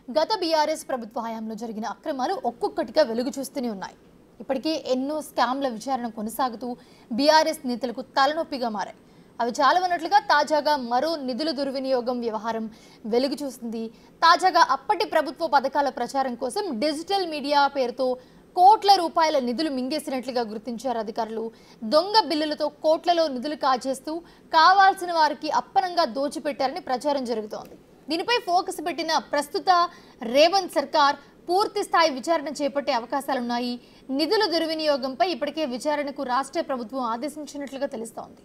గత బీఆర్ఎస్ ప్రభుత్వ హయాంలో జరిగిన అక్రమాలు ఒక్కొక్కటిగా వెలుగు చూస్తూనే ఉన్నాయి ఇప్పటికే ఎన్నో స్కామ్ల విచారణ కొనసాగుతూ బీఆర్ఎస్ నేతలకు తలనొప్పిగా మారాయి అవి చాలవన్నట్లుగా తాజాగా మరో నిధుల దుర్వినియోగం వ్యవహారం వెలుగు చూస్తుంది తాజాగా అప్పటి ప్రభుత్వ పథకాల ప్రచారం కోసం డిజిటల్ మీడియా పేరుతో కోట్ల రూపాయల నిధులు మింగేసినట్లుగా గుర్తించారు అధికారులు దొంగ బిల్లులతో కోట్లలో నిధులు కాజేస్తూ కావాల్సిన వారికి అప్పనంగా దోచిపెట్టారని ప్రచారం జరుగుతోంది దీనిపై ఫోకస్ పెట్టిన ప్రస్తుత రేవంత్ సర్కార్ పూర్తి స్థాయి విచారణ చేపట్టే అవకాశాలున్నాయి నిధుల దుర్వినియోగంపై ఇప్పటికే విచారణకు రాష్ట్ర ప్రభుత్వం ఆదేశించినట్లుగా తెలుస్తోంది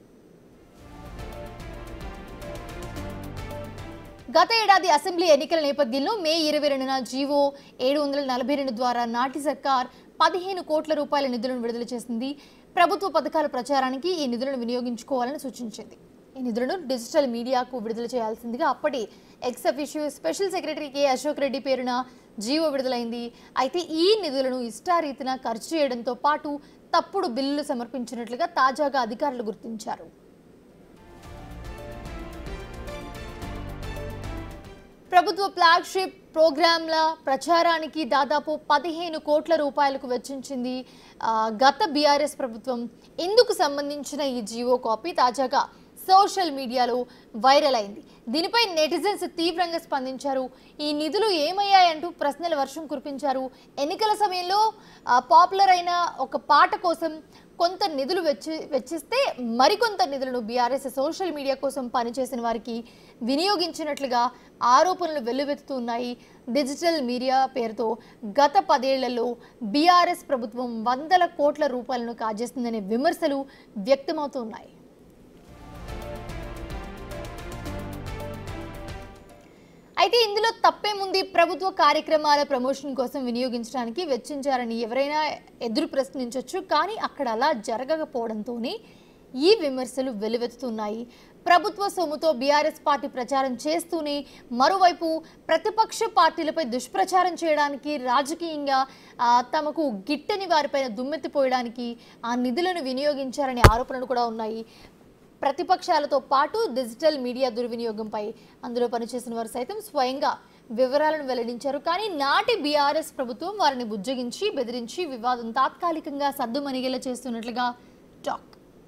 గత ఏడాది అసెంబ్లీ ఎన్నికల నేపథ్యంలో మే ఇరవై రెండున జీవో ఏడు వందల నలభై రెండు ద్వారా నాటి సర్కార్ పదిహేను కోట్ల రూపాయల నిధులను విడుదల చేసింది ప్రభుత్వ పథకాల ప్రచారానికి ఈ నిధులను వినియోగించుకోవాలని సూచించింది ఈ నిధులను డిజిటల్ మీడియాకు విడుదల చేయాల్సిందిగా అప్పటి ex officio special secretary K Ashok Reddy పేరున జీవో విడుదలైంది అయితే ఈ నిధులను ఇష్టారీతిన ఖర్చు చేయడంతో పాటు తప్పుడు బిల్లులు సమర్పించినట్లుగా తాజాగా అధికారులు గుర్తించారు ప్రభుత్వ ఫ్లాగ్షిప్ ప్రోగ్రాంల ప్రచారానికి దాదాపు పదిహేను కోట్ల రూపాయలకు వెచ్చించింది ఆ, గత బీఆర్ఎస్ ప్రభుత్వం ఇందుకు సంబంధించిన ఈ జీవో కాపీ తాజాగా సోషల్ మీడియాలో వైరల్ అయింది దీనిపై నెటిజన్స్ తీవ్రంగా స్పందించారు ఈ నిధులు ఏమయ్యాయంటూ ప్రశ్నల వర్షం కురిపించారు ఎన్నికల సమయంలో ఆ, పాపులర్ అయిన ఒక పాట కోసం కొంత నిధులు వెచ్చి వెచ్చిస్తే మరికొంత నిధులను బీఆర్ఎస్ సోషల్ మీడియా కోసం పనిచేసిన వారికి వినియోగించినట్లుగా ఆరోపణలు వెల్లువెత్తుతూ ఉన్నాయి డిజిటల్ మీడియా పేరుతో గత పదేళ్లలో బీఆర్ఎస్ ప్రభుత్వం వందల కోట్ల రూపాయలను కాజేస్తుందనే విమర్శలు వ్యక్తమవుతున్నాయి అయితే ఇందులో తప్పేముంది ప్రభుత్వ కార్యక్రమాల ప్రమోషన్ కోసం వినియోగించడానికి వెచ్చించారని ఎవరైనా ఎదురు ప్రశ్నించవచ్చు కానీ అక్కడ అలా జరగకపోవడంతోనే ఈ విమర్శలు వెలువెత్తుతున్నాయి ప్రభుత్వ సొమ్ముతో బీఆర్ఎస్ పార్టీ ప్రచారం చేస్తూనే మరోవైపు ప్రతిపక్ష పార్టీలపై దుష్ప్రచారం చేయడానికి రాజకీయంగా ఆ, తమకు గిట్టని వారిపైన దుమ్మెత్తిపోయడానికి ఆ నిధులను వినియోగించారనే ఆరోపణలు కూడా ఉన్నాయి ప్రతిపక్షాలతో పాటు డిజిటల్ మీడియా దుర్వినియోగంపై అందులో పనిచేసిన వారు సైతం స్వయంగా వివరాలను వెల్లడించారు కానీ నాటి బీఆర్ఎస్ ప్రభుత్వం వారిని బుజ్జగించి బెదిరించి వివాదం తాత్కాలికంగా సద్దుమణిగేలా చేస్తున్నట్లుగా టాక్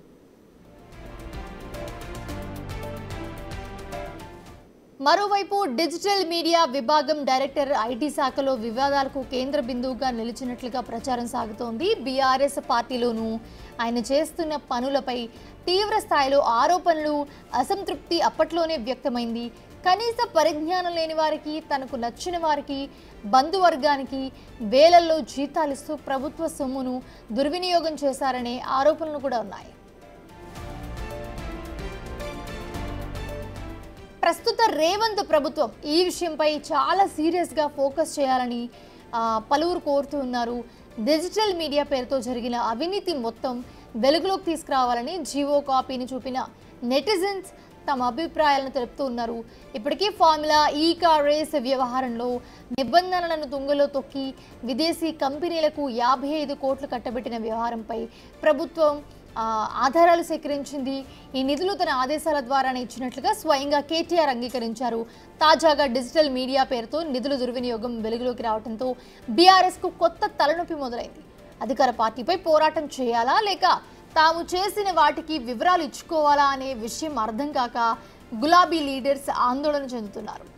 మరోవైపు డిజిటల్ మీడియా విభాగం డైరెక్టర్ ఐటీ శాఖలో వివాదాలకు కేంద్ర బిందువుగా నిలిచినట్లుగా ప్రచారం సాగుతోంది బీఆర్ఎస్ పార్టీలోనూ ఆయన చేస్తున్న పనులపై తీవ్ర స్థాయిలో ఆరోపణలు అసంతృప్తి అప్పట్లోనే వ్యక్తమైంది కనీస పరిజ్ఞానం లేని వారికి తనకు నచ్చిన వారికి బంధువర్గానికి వేలల్లో జీతాలిస్తూ ప్రభుత్వ సొమ్మును దుర్వినియోగం చేశారనే ఆరోపణలు కూడా ఉన్నాయి ప్రస్తుత రేవంత్ ప్రభుత్వం ఈ విషయంపై చాలా సీరియస్గా ఫోకస్ చేయాలని ఆ, పలువురు కోరుతూ ఉన్నారు డిజిటల్ మీడియా పేరుతో జరిగిన అవినీతి మొత్తం వెలుగులోకి తీసుకురావాలని జీవో కాపీని చూపిన నెటిజన్స్ తమ అభిప్రాయాలను తెలుపుతూ ఉన్నారు ఇప్పటికే ఫార్ములా ఈ కార్ రేస్ వ్యవహారంలో నిబంధనలను తుంగలో తొక్కి విదేశీ కంపెనీలకు యాభై ఐదు కోట్లు కట్టబెట్టిన వ్యవహారంపై ప్రభుత్వం ఆ, ఆధారాలు సేకరించింది ఈ నిధులు తన ఆదేశాల ద్వారానే ఇచ్చినట్లుగా స్వయంగా కేటీఆర్ అంగీకరించారు తాజాగా డిజిటల్ మీడియా పేరుతో నిధుల దుర్వినియోగం వెలుగులోకి రావడంతో బీఆర్ఎస్కు కొత్త తలనొప్పి మొదలైంది అధికార పార్టీపై పోరాటం చేయాలా లేక తాము చేసిన వాటికి వివరాలు ఇచ్చుకోవాలా అనే విషయం అర్థం కాక గులాబీ లీడర్స్ ఆందోళన చెందుతున్నారు